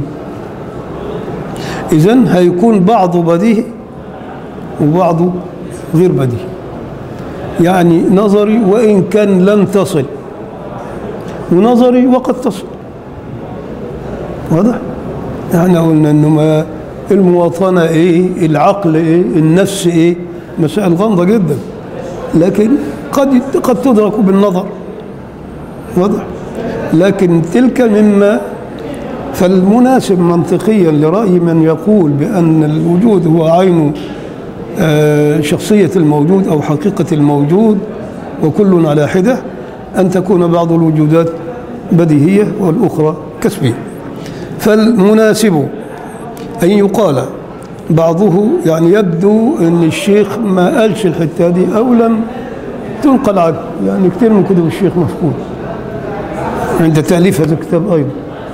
إذن هيكون بعضه بديهي وبعضه غير بديهي يعني نظري وإن كان لم تصل ونظري وقد تصل واضح؟ احنا قلنا انه ما المواطنة ايه العقل ايه النفس ايه مسائل غامضة جدا لكن قد قد تدرك بالنظر واضح لكن تلك مما فالمناسب منطقيا لرأي من يقول بأن الوجود هو عين آه، شخصية الموجود أو حقيقة الموجود وكل على حدة أن تكون بعض الوجودات بديهية والأخرى كسبية فالمناسب أن يقال بعضه يعني يبدو أن الشيخ ما قالش الحتة دي أو لم تنقل عنه يعني كثير من كتب الشيخ مفقود عند تأليف هذا الكتاب أيضا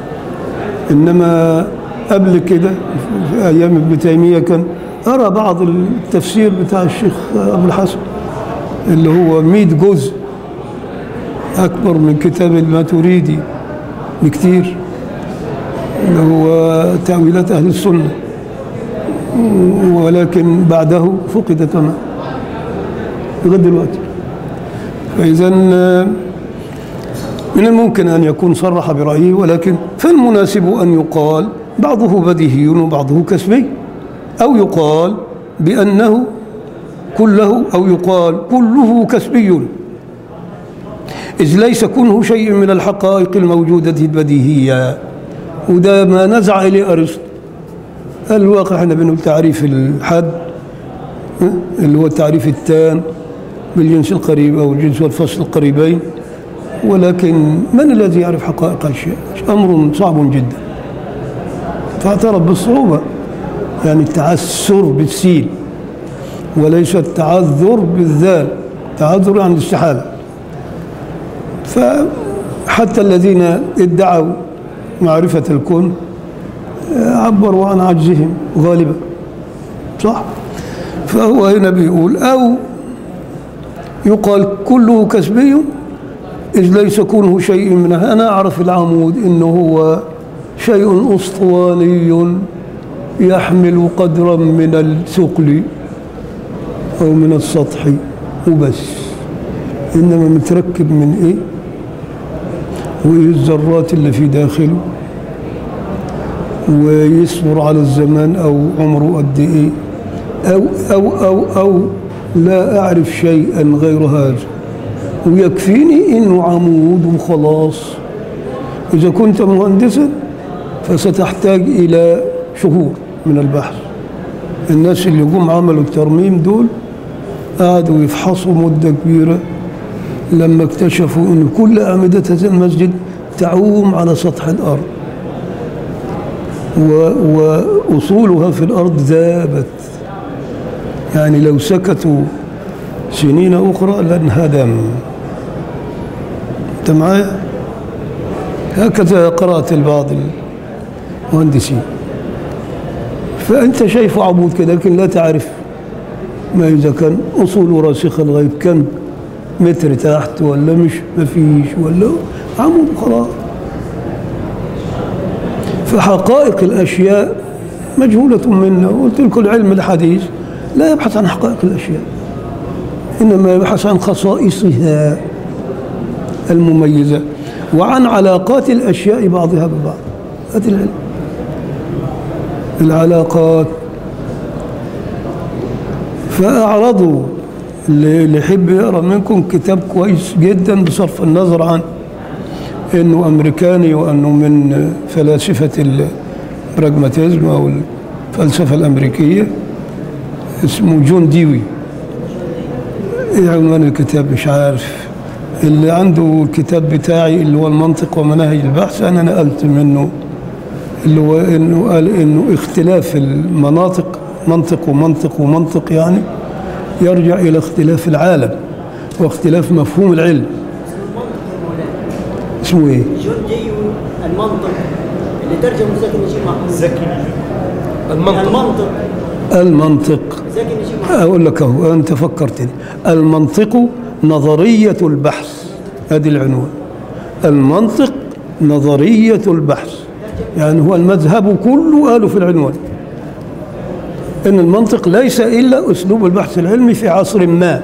إنما قبل كده في أيام ابن تيمية كان أرى بعض التفسير بتاع الشيخ أبو الحسن اللي هو 100 جزء أكبر من كتاب الماتريدي بكتير اللي هو تأويلات أهل السنة ولكن بعده فقد تماما لغاية دلوقتي فإذا من الممكن أن يكون صرح برأيه ولكن فالمناسب أن يقال بعضه بديهي وبعضه كسبي أو يقال بأنه كله أو يقال كله كسبي إذ ليس كنه شيء من الحقائق الموجودة البديهية وده ما نزع إليه أرسطو الواقع احنا بنقول تعريف الحد ها؟ اللي هو التعريف التام بالجنس القريب أو الجنس والفصل القريبين ولكن من الذي يعرف حقائق الأشياء أمر صعب جدا فاعترف بالصعوبة يعني التعسر بالسين وليس التعذر بالذال تعذر عن الاستحالة فحتى الذين ادعوا معرفة الكون عبروا عن عجزهم غالبا صح فهو هنا بيقول أو يقال كله كسبي إذ ليس كونه شيء منها أنا أعرف العمود إنه هو شيء أسطواني يحمل قدرا من الثقل أو من السطح وبس إنما متركب من إيه وإيه الذرات اللي في داخله ويصبر على الزمان أو عمره قد إيه أو أو أو أو لا أعرف شيئا غير هذا ويكفيني إنه عمود وخلاص إذا كنت مهندسا فستحتاج إلى شهور من البحث الناس اللي جم عملوا الترميم دول قعدوا يفحصوا مدة كبيرة لما اكتشفوا أن كل أعمدة هذا المسجد تعوم على سطح الأرض و- وأصولها في الأرض ذابت يعني لو سكتوا سنين أخرى لانهدم أنت معايا؟ هكذا قرأت البعض المهندسين فأنت شايفه عمود كده لكن لا تعرف ما إذا كان أصوله راسخة لغاية كم متر تحت ولا مش مفيش ولا عمود خلاص فحقائق الأشياء مجهولة منا قلت لكم العلم الحديث لا يبحث عن حقائق الأشياء إنما يبحث عن خصائصها المميزة وعن علاقات الأشياء بعضها ببعض هذا العلم العلاقات فأعرضوا اللي اللي يحب يقرأ منكم كتاب كويس جدا بصرف النظر عن انه امريكاني وانه من فلاسفه البراجماتيزم او الفلسفه الامريكيه اسمه جون ديوي ايه عنوان الكتاب مش عارف اللي عنده الكتاب بتاعي اللي هو المنطق ومناهج البحث انا نقلت منه اللي هو انه قال انه اختلاف المناطق منطق ومنطق ومنطق يعني يرجع الى اختلاف العالم واختلاف مفهوم العلم اسمه ايه؟ جون ديو المنطق اللي ترجمه زكي نجيب محمود زكي المنطق المنطق المنطق زكي نجيب محمود أقول لك أهو أنت فكرتني المنطق نظرية البحث هذه العنوان المنطق نظرية البحث يعني هو المذهب كله قالوا في العنوان إن المنطق ليس إلا أسلوب البحث العلمي في عصر ما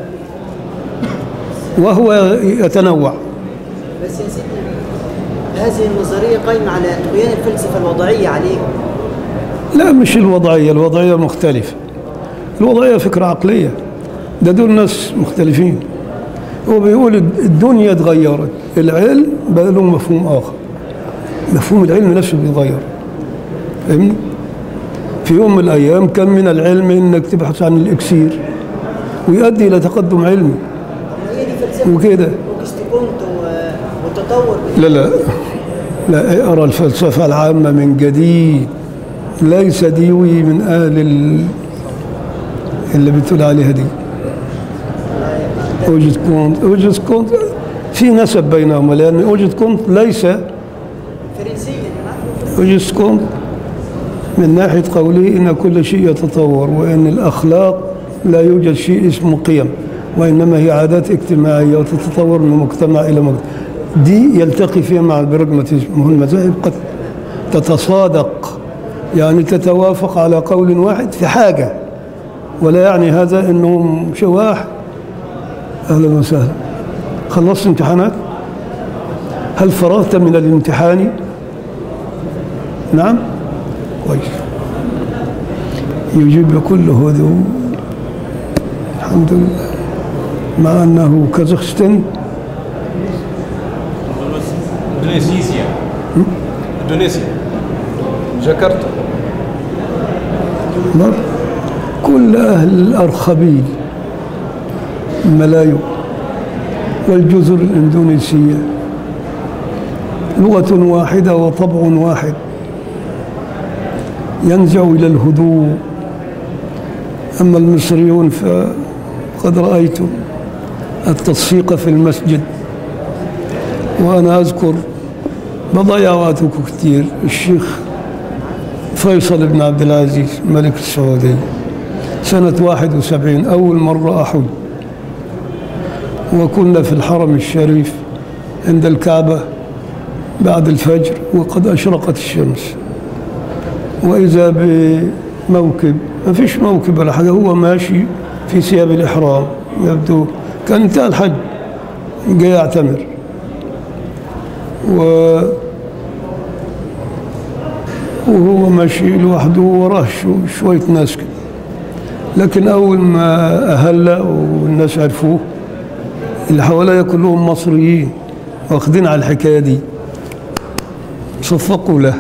وهو يتنوع بس يا سيدنا هذه النظريه قايمه على طغيان الفلسفه الوضعيه عليه لا مش الوضعية الوضعية مختلفة الوضعية فكرة عقلية ده دول ناس مختلفين هو بيقول الدنيا اتغيرت العلم بقى له مفهوم آخر مفهوم العلم نفسه بيتغير فاهمني؟ في يوم من الأيام كان من العلم إنك تبحث عن الإكسير ويؤدي إلى تقدم علمي طب ما هي دي فلسفه وكده اوجست كونت و- والتطور لا لا لا اقرا الفلسفة العامة من جديد ليس ديوي من أهل ال- اللي بتقول عليها دي أوجد كونت أوجد كونت في نسب بينهما لأن أوجد كونت ليس فرنسيا نعم أوجد كونت من ناحية قوله إن كل شيء يتطور وإن الأخلاق لا يوجد شيء اسمه قيم وإنما هي عادات اجتماعية وتتطور من مجتمع إلى مجتمع دي يلتقي فيها مع البراغماتيزم وهو المذاهب قد تتصادق يعني تتوافق على قول واحد في حاجة ولا يعني هذا أنهم شواح أهلا وسهلا خلصت امتحانات هل فرغت من الامتحان نعم كويس يجيب بكل هدوء الحمد لله مع أنه كازاخستان اندونيسيا اندونيسيا جاكرتا نعم. كل أهل الأرخبيل الملايو والجزر الإندونيسية لغة واحدة وطبع واحد ينزع إلى الهدوء أما المصريون فقد رأيتم التصفيق في المسجد وأنا أذكر بضيع وقتكم كثير الشيخ فيصل بن عبد العزيز ملك السعودية سنة 71 أول مرة أحج وكنا في الحرم الشريف عند الكعبة بعد الفجر وقد أشرقت الشمس وإذا بموكب ما فيش موكب ولا حاجة هو ماشي في ثياب الإحرام يبدو كان انتهى الحج جاي يعتمر و وهو ماشي لوحده وراه شو- شوية ناس كده لكن أول ما أهل والناس عرفوه اللي حواليا كلهم مصريين واخدين على الحكاية دي صفقوا له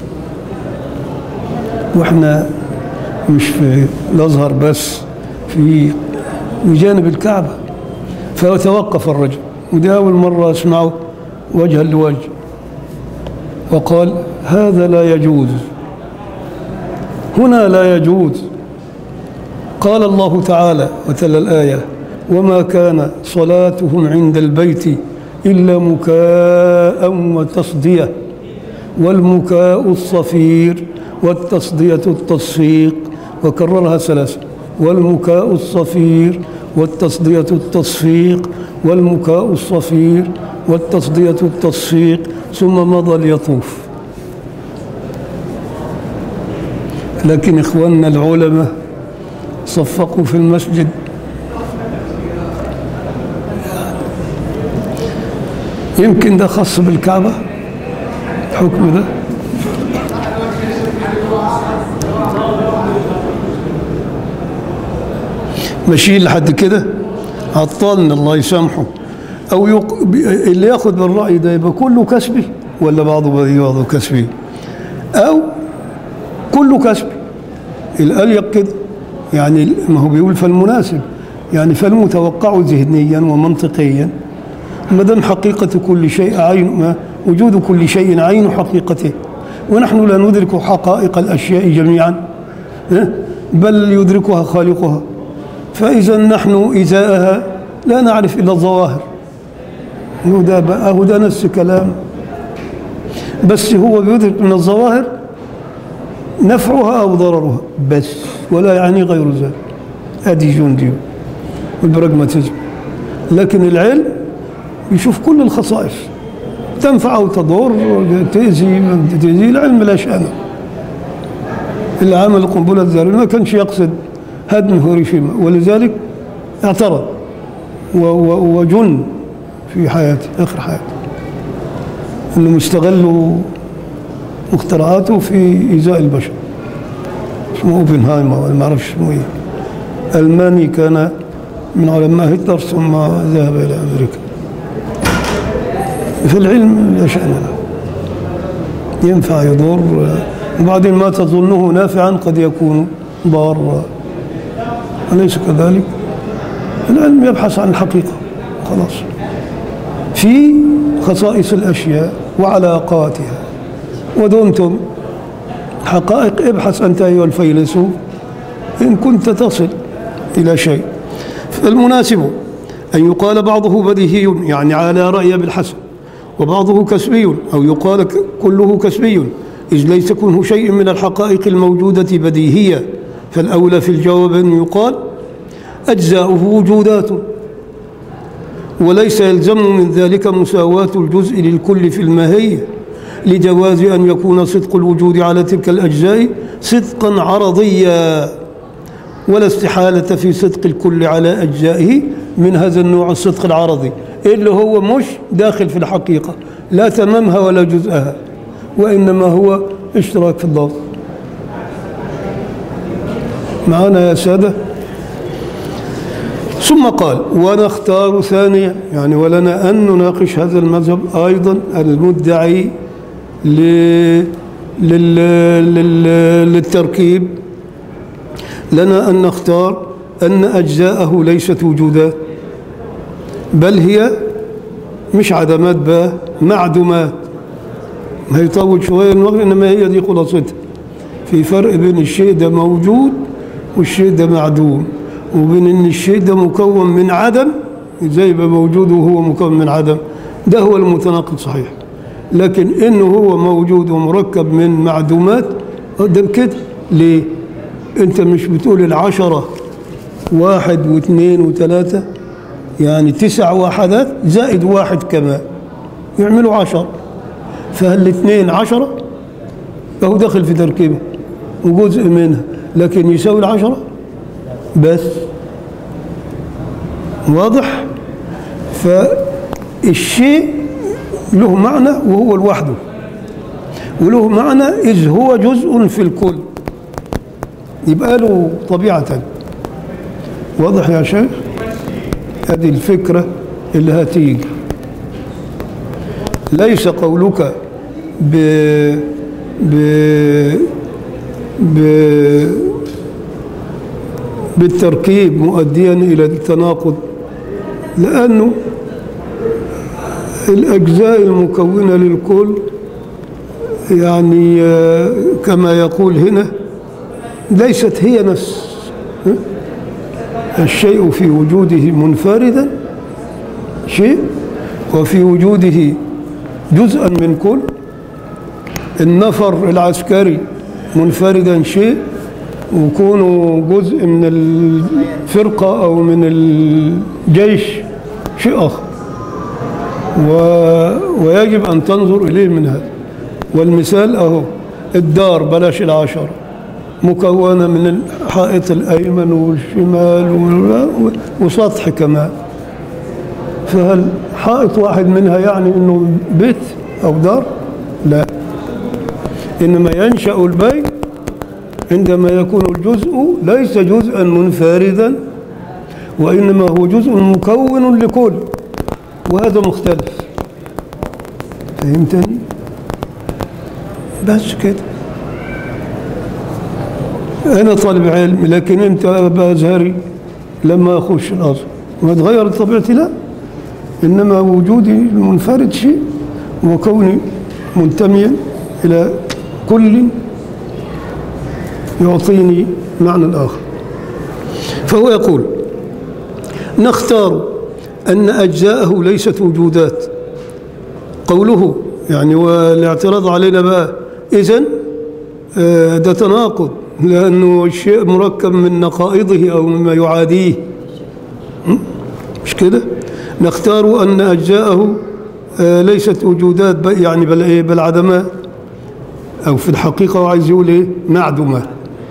واحنا مش في الازهر بس في بجانب الكعبه فتوقف الرجل ودي اول مره اسمعه وجها لوجه وقال هذا لا يجوز هنا لا يجوز قال الله تعالى وتلا الآية وما كان صلاتهم عند البيت إلا مكاء وتصدية والمكاء الصفير والتصدية التصفيق وكررها ثلاثة والمكاء الصفير والتصدية التصفيق والمكاء الصفير والتصدية التصفيق ثم مضى ليطوف لكن إخواننا العلماء صفقوا في المسجد يمكن ده خاص بالكعبة الحكم ده ماشيين لحد كده عطلنا الله يسامحه او يق... اللي ياخد بالراي ده يبقى كله كسبي ولا بعضه بعضه كسبي او كله كسبي الاليق كده يعني ما هو بيقول فالمناسب يعني فالمتوقع ذهنيا ومنطقيا ما دام حقيقة كل شيء عين ما وجود كل شيء عين حقيقته ونحن لا ندرك حقائق الأشياء جميعا ها؟ بل يدركها خالقها فإذا نحن إزاءها لا نعرف إلا الظواهر هو ده بقى هو ده نفس كلام بس هو بيدرك من الظواهر نفعها أو ضررها بس ولا يعني غير ذلك أدي جندي والبراغماتيزم لكن العلم يشوف كل الخصائص تنفع أو تضر تأذي تأذي العلم لا شأنه اللي عمل القنبلة الذرية ما كانش يقصد هدم هيروشيما ولذلك اعترض و- و- وجن في حياته آخر حياته انهم استغلوا مخترعاته في ايذاء البشر اسمه اوبنهايمر ولا ما اعرفش اسمه ايه الماني كان من علماء هتلر ثم ذهب الى امريكا في العلم لا شأن له ينفع يضر وبعدين ما تظنه نافعا قد يكون ضارا أليس كذلك؟ العلم يبحث عن الحقيقة خلاص في خصائص الأشياء وعلاقاتها ودمتم حقائق ابحث أنت أيها الفيلسوف إن كنت تصل إلى شيء المناسب أن يقال بعضه بديهي يعني على رأي بالحسن وبعضه كسبي أو يقال ك- كله كسبي إذ ليس كله شيء من الحقائق الموجودة بديهية فالأولى في الجواب أن يقال أجزاؤه وجودات وليس يلزم من ذلك مساواة الجزء للكل في الماهية لجواز أن يكون صدق الوجود على تلك الأجزاء صدقا عرضيا ولا استحالة في صدق الكل على أجزائه من هذا النوع الصدق العرضي اللي هو مش داخل في الحقيقة لا تمامها ولا جزءها وإنما هو اشتراك في الضوء معنا يا سادة ثم قال ونختار ثانيا يعني ولنا أن نناقش هذا المذهب أيضا المدعي ل... لل... لل... للتركيب لنا أن نختار أن أجزاءه ليست وجودات بل هي مش عدمات بقى معدومات ما هيطول شوية الوقت إنما هي دي خلاصتها في فرق بين الشيء ده موجود والشيء ده معدوم وبين ان الشيء ده مكون من عدم زي ما موجود وهو مكون من عدم ده هو المتناقض صحيح لكن انه هو موجود ومركب من معدومات ده كده ليه انت مش بتقول العشرة واحد واثنين وثلاثة يعني تسع وحدات زائد واحد كمان يعملوا عشر فالاثنين عشرة فهو داخل في تركيبه وجزء منها لكن يساوي العشرة بس واضح فالشيء له معنى وهو لوحده وله معنى إذ هو جزء في الكل يبقى له طبيعة تانية. واضح يا شيخ هذه الفكرة اللي هتيجي ليس قولك ب ب ب بالتركيب مؤديا إلى التناقض لأنه الأجزاء المكونة للكل يعني آه، كما يقول هنا ليست هي نفس الشيء في وجوده منفردا شيء وفي وجوده جزءا من كل النفر العسكري منفردا شيء وكونه جزء من الفرقة أو من الجيش شيء آخر و... ويجب أن تنظر إليه من هذا والمثال أهو الدار بلاش العشرة مكونة من الحائط الأيمن والشمال وال- وسطح كمان فهل حائط واحد منها يعني أنه بيت أو دار لا إنما ينشأ البيت عندما يكون الجزء ليس جزءا منفردا وإنما هو جزء مكون لكل وهذا مختلف فهمتني بس كده أنا طالب علم لكن أنت أبا أزهري لما أخش الأزهر ما تغيرت طبيعتي لا إنما وجودي المنفرد شيء وكوني منتميا إلى كل يعطيني معنى آخر فهو يقول نختار أن أجزاءه ليست وجودات قوله يعني والاعتراض علينا بقى إذن آه، ده تناقض لأنه الشيء مركب من نقائضه أو مما يعاديه م? مش كده نختار أن أجزاءه آه، ليست وجودات بل- يعني بل إيه بل عدمات أو في الحقيقة هو عايز يقول إيه معدومات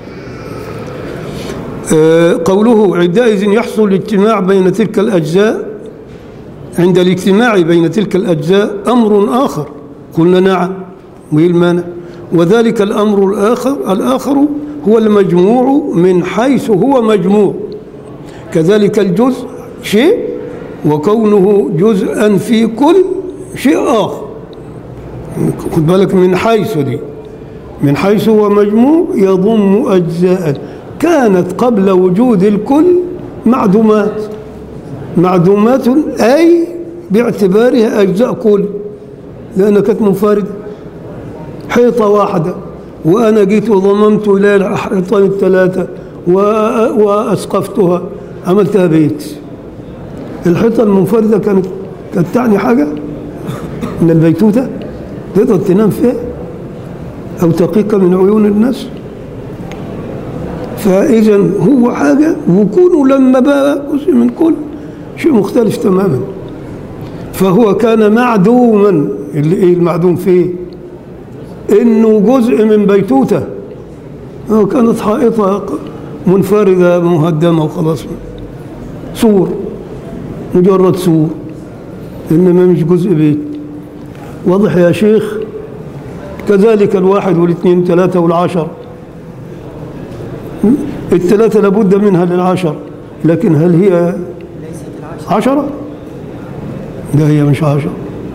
آه، قوله عندئذ يحصل الاجتماع بين تلك الأجزاء عند الاجتماع بين تلك الأجزاء أمر آخر قلنا نعم وإيه المانع وذلك الأمر الآخر الآخر هو المجموع من حيث هو مجموع كذلك الجزء شيء وكونه جزءا في كل شيء آخر خد بالك من حيث دي من حيث هو مجموع يضم أجزاء كانت قبل وجود الكل معدومات معدومات أي باعتبارها أجزاء كل لأنها كانت منفردة حيطة واحدة وأنا جيت وضممت إلى الحيطان الثلاثة و- وأسقفتها عملتها بيت الحيطة المنفردة كانت كانت تعني حاجة من البيتوتة تقدر تنام فيها أو تقيك من عيون الناس فإذا هو حاجة وكونه لما بقى جزء من كل شيء مختلف تماما فهو كان معدوما اللي ايه المعدوم فيه انه جزء من بيتوته هو كانت حائطة منفردة مهدمة وخلاص سور مجرد سور إنما مش جزء بيت واضح يا شيخ كذلك الواحد والاثنين والثلاثة والعشر الثلاثة لابد منها للعشر لكن هل هي ليست العشرة عشرة؟ لا هي مش عشرة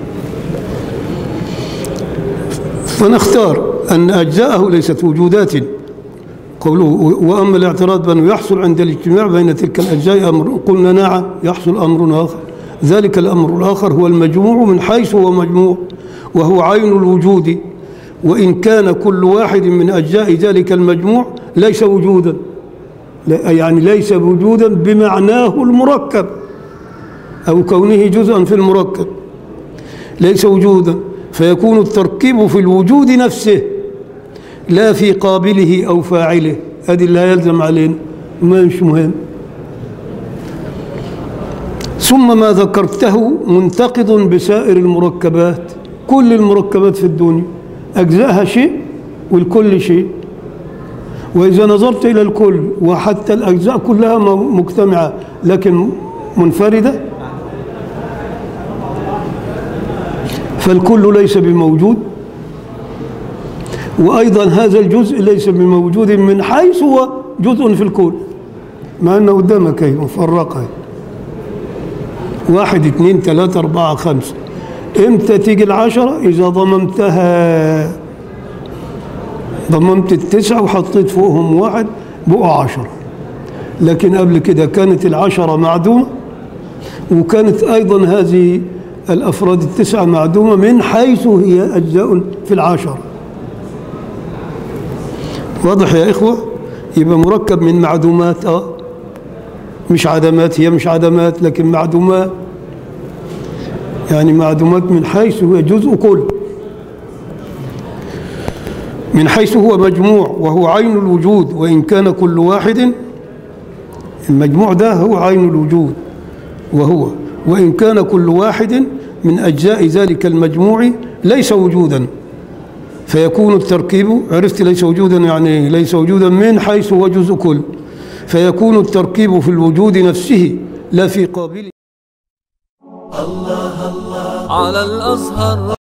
فنختار أن أجزاءه ليست وجودات قوله وأما الاعتراض بأنه يحصل عند الاجتماع بين تلك الأجزاء أمر قلنا نعم يحصل أمر آخر ذلك الأمر الآخر هو المجموع من حيث هو مجموع وهو عين الوجود وإن كان كل واحد من أجزاء ذلك المجموع ليس وجودا لا- يعني ليس وجودا بمعناه المركب أو كونه جزءا في المركب ليس وجودا فيكون التركيب في الوجود نفسه لا في قابله أو فاعله هذه اللي يلزم علينا ما مش مهم ثم ما ذكرته منتقض بسائر المركبات كل المركبات في الدنيا أجزاءها شيء والكل شيء وإذا نظرت إلى الكل وحتى الأجزاء كلها م- مجتمعة لكن منفردة فالكل ليس بموجود وأيضا هذا الجزء ليس بموجود من حيث هو جزء في الكل مع أنه قدامك أهي مفرقة أهي. واحد اثنين ثلاثة أربعة خمسة إمتى تيجي العشرة إذا ضممتها ضممت التسعة وحطيت فوقهم واحد بقوا عشرة لكن قبل كده كانت العشرة معدومة وكانت أيضا هذه الأفراد التسعة معدومة من حيث هي أجزاء في العشرة واضح يا إخوة يبقى مركب من معدومات آه مش عدمات هي مش عدمات لكن معدومات يعني معدومات من حيث هو جزء كل من حيث هو مجموع وهو عين الوجود وإن كان كل واحد المجموع ده هو عين الوجود وهو وإن كان كل واحد من أجزاء ذلك المجموع ليس وجودا فيكون التركيب عرفت ليس وجودا يعني إيه؟ ليس وجودا من حيث هو جزء كل فيكون التركيب في الوجود نفسه لا في قابله على الأزهر